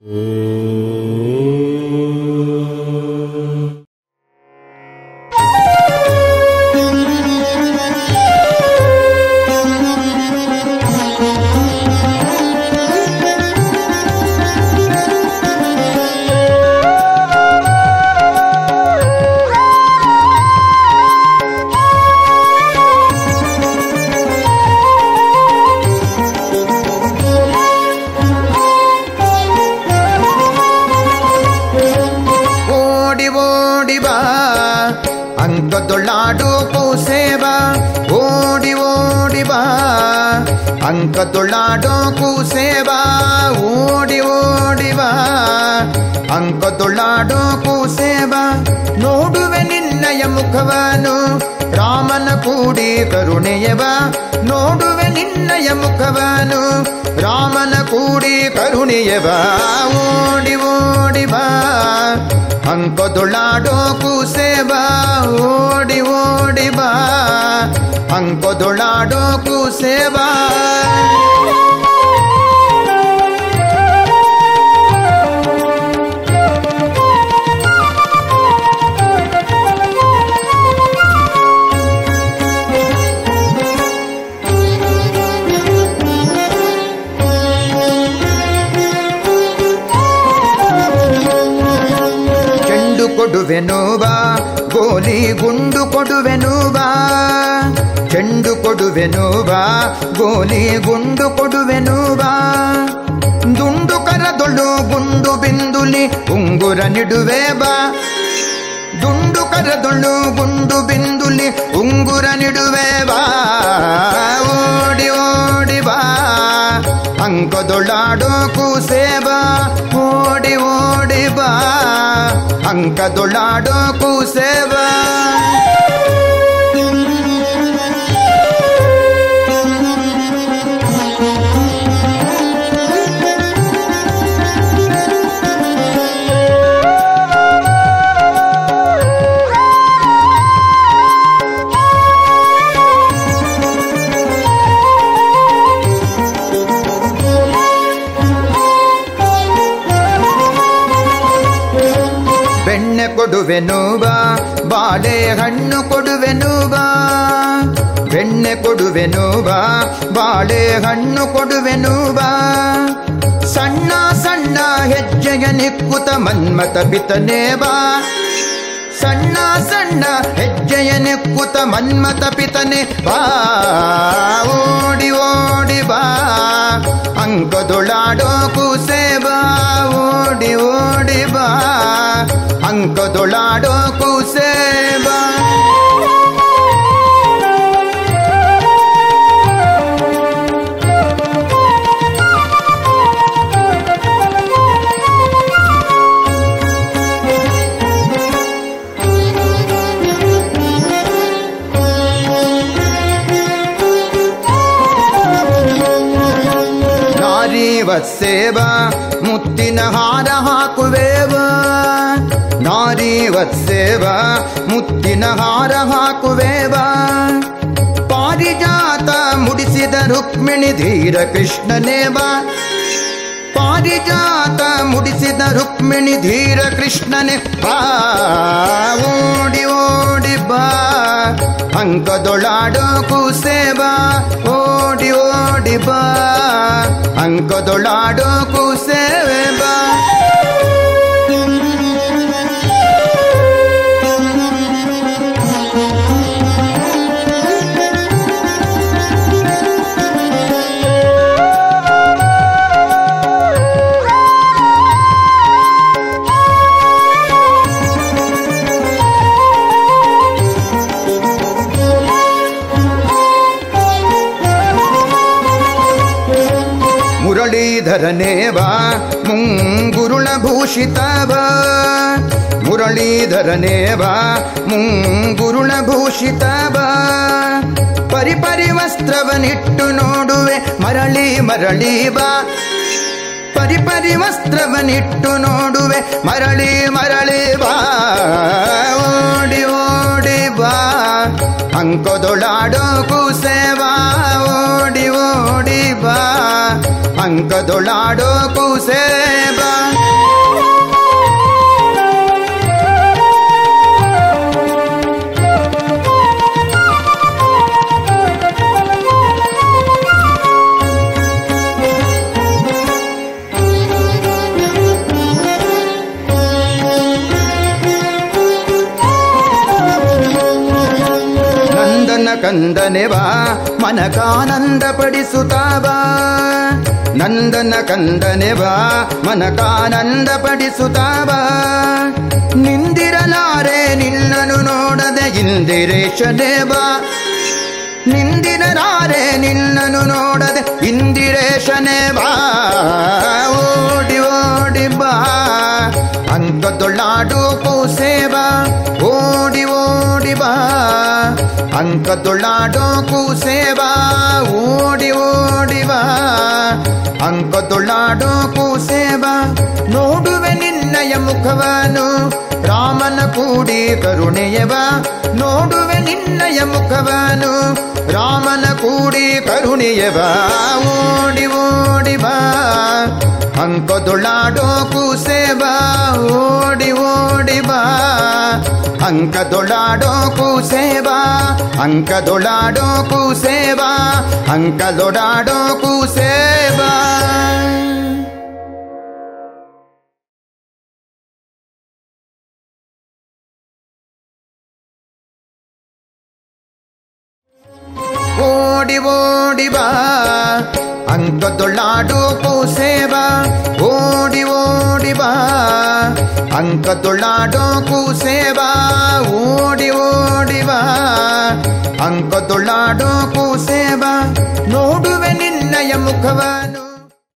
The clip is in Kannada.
ಓಡಿ ಓಡಿ ಬಾ ಅಂಕದೊಳ್ಳಾಡು ಕೂಸೇವ ಓಡಿ ಓಡಿ ಬಾ ಅಂಕದೊಳ್ಳಾಡೋ ಕೂಸೇವ ಓಡಿ ಓಡಿ ಬಾ ಅಂಕದೊಳ್ಳಾಡೋ ಕೂಸೇವ ನೋಡುವೆ ನಿನ್ನಯ ಮುಖವನು ರಾಮನ ಕೂಡಿ ಕರುಣೆಯವ ನೋಡುವೆ ನಿನ್ನಯ ಮುಖವನು ರಾಮನ ಕೂಡಿ ಕರುಣೆಯವ ಓಡಿ ಓಡಿ ಬಾ ಅಂಕದೊಳ್ಳಾಡೋ ಕೂಸೇವ ಓಡಿ ಓಡಿ ಬಾ ಅಂಕದೊಳ್ಳಾಡೋ ಕೂಸೇವ ಚೆಂಡು ಕೊಡುವೆನು ಬಾ ಗೋಲಿ ಗುಂಡು ಕೊಡುವೆನು ಬಾ ಚೆಂಡು ಕೊಡುವೆನು ಬಾ ಗೋಲಿ ಗುಂಡು ಕೊಡುವೆನು ಬಾ ದುಂಡು ಕರದೊಳು ಗುಂಡು ಬಿಂದುಲಿ ಉಂಗುರ ನಿಡುವೆ ಬಾ ದುಂಡು ಕರದೊಳು ಗುಂಡು ಬಿಂದುಲಿ ಉಂಗುರ ನಿಡುವೆ ಬಾ ಓಡಿ ಓಡಿ ಬಾ ಅಂಕದೊಳಾಡೋ ಕೂಸೇವ ಓಡಿ ಓಡಿ ಬಾ ಅಂಕದೊಳಾಡೋ ಕೂಸೇವ ಬೆಣ್ಣೆ ಕೊಡುವೆನು ಬಾ ಬಾಳೆ ಹಣ್ಣು ಕೊಡುವೆನು ಬಾ ಬೆಣ್ಣೆ ಕೊಡುವೆನು ಬಾ ಬಾಳೆ ಹಣ್ಣು ಕೊಡುವೆನು ಬಾ ಸಣ್ಣ ಸಣ್ಣ ಹೆಜ್ಜೆಯ ನಿಕ್ಕುತ ಮನ್ಮತ ಬಿತನೆ ಬಾ ಸಣ್ಣ ಸಣ್ಣ ಹೆಜ್ಜೆಯ ನೆಕ್ಕುತ ಮನ್ಮತ ಪಿತನೆ ಬಾ ಓಡಿ ಓಡಿ ಬಾ ಅಂಕದೊಳಾಡೋ ಕೂಸೆ ಬಾ ಓಡಿ ಓಡಿ ಬಾ ಅಂಕದೊಳಾಡೋ ಕೂಸೆ ಬಾ ನಾರಿ ವತ್ಸೇವ ಮುತ್ತಿನ ಹಾರ ಹಾಕುವೇವ ನಾರಿ ವತ್ಸೇವ ಮುತ್ತಿನ ಹಾರ ಹಾಕುವೇವ ಪಾರಿಜಾತ ಮುಡಿಸಿದ ರುಕ್ಮಿಣಿ ಧೀರ ಕೃಷ್ಣನೇವ ಪಾರಿಜಾತ ಮುಡಿಸಿದ ರುಕ್ಮಿಣಿ ಧೀರ ಕೃಷ್ಣನೆ ಬಾ ಓಡಿ ಓಡಿ ಬಾ ಅಂಕದೊಳಾಡೋ ಕೂಸೆ ಬಾ ಓಡಿ ಓಡಿ ಬಾ ಅಂಕದೊಳಾಡೋ ಕೂಸೆ ಬಾ ಮುರಳೀಧರನೇವ ಮುಂಗುರುಳ ಭೂಷಿತವ ಮುರಳೀಧರನೇವ ಮುಂಗುರುಳ ಭೂಷಿತವ ಪರಿಪರಿ ವಸ್ತ್ರವನಿಟ್ಟು ನೋಡುವೆ ಮರಳಿ ಮರಳಿ ಬಾ ಪರಿಪರಿ ವಸ್ತ್ರವನಿಟ್ಟು ನೋಡುವೆ ಮರಳಿ ಮರಳಿ ಬಾ ಓಡಿ ಓಡಿ ಬಾ ಅಂಕದೊಳಾಡೋ ಕೂಸೇವಾ ಓಡಿ ಓಡಿ ಬಾ ಅಂಕದೊಳಾಡೋ ಕೂಸೇವಾ ಕಂದನೆ ಬಾ ಮನಕಾನಂದ ಪಡಿಸುತ್ತಾ ಬಾ ನಂದನ ಕಂದನೆ ಬಾ ಮನಕಾನಂದ ಪಡಿಸುತ್ತಾ ಬಾ ನಿಂದಿರಲಾರೆ ನಿನ್ನನು ನೋಡದೆ ಇಂದಿರೇಶನೇ ಬಾ ನಿಂದಿರಲಾರೆ ನಿನ್ನನು ನೋಡದೆ ಇಂದಿರೇಶನೇ ಬಾ ಓಡಿ ಓಡಿ ಬಾ ಅಂಕದೊಳ್ಳಾಡು ಕೂಸೇವಾ ಓಡಿ ಓಡಿ ಬಾ ಅಂಕದೊಳ್ಳಾಡೋ ಕೂಸೇವಾ ಓಡಿ ಓಡಿ ಬಾ ಅಂಕದೊಳ್ಳಾಡೋ ಕೂಸೇವಾ ನೋಡುವೆ ನಿನ್ನಯ ಮುಖವನು ರಾಮನ ಕೂಡಿ ಕರುಣೆಯವ ನೋಡುವೆ ನಿನ್ನಯ ಮುಖವನು ರಾಮನ ಕೂಡಿ ಕರುಣೆಯವ ಓಡಿ ಓಡಿ ಬಾ ಅಂಕದೊಳ್ಳಾಡೋ ಕೂಸೇವಾ ಓಡಿ ಓಡಿ ಬಾ ಅಂಕದೊಳಾಡೋ ಕೂಸೇವಾ ಅಂಕದೊಳಾಡೋ ಕೂಸೇವಾ ಅಂಕದೊಡಾಡೋ ಕೂಸೇವಾ ಓಡಿ ಓಡಿ ಬಾ ಅಂಕದೊಳ್ಳಾಡು ಕೂಸೇವಾ ಓಡಿ ಓಡಿ ಬಾ ಅಂಕದೊಳ್ಳಾಡೋ ಕೂಸೇವಾ ಓಡಿ ಓಡಿ ಬಾ ಅಂಕದೊಳ್ಳಾಡೋ ಕೂಸೇವಾ ನೋಡುವೆ ನಿನ್ನಯ ಮುಖವನು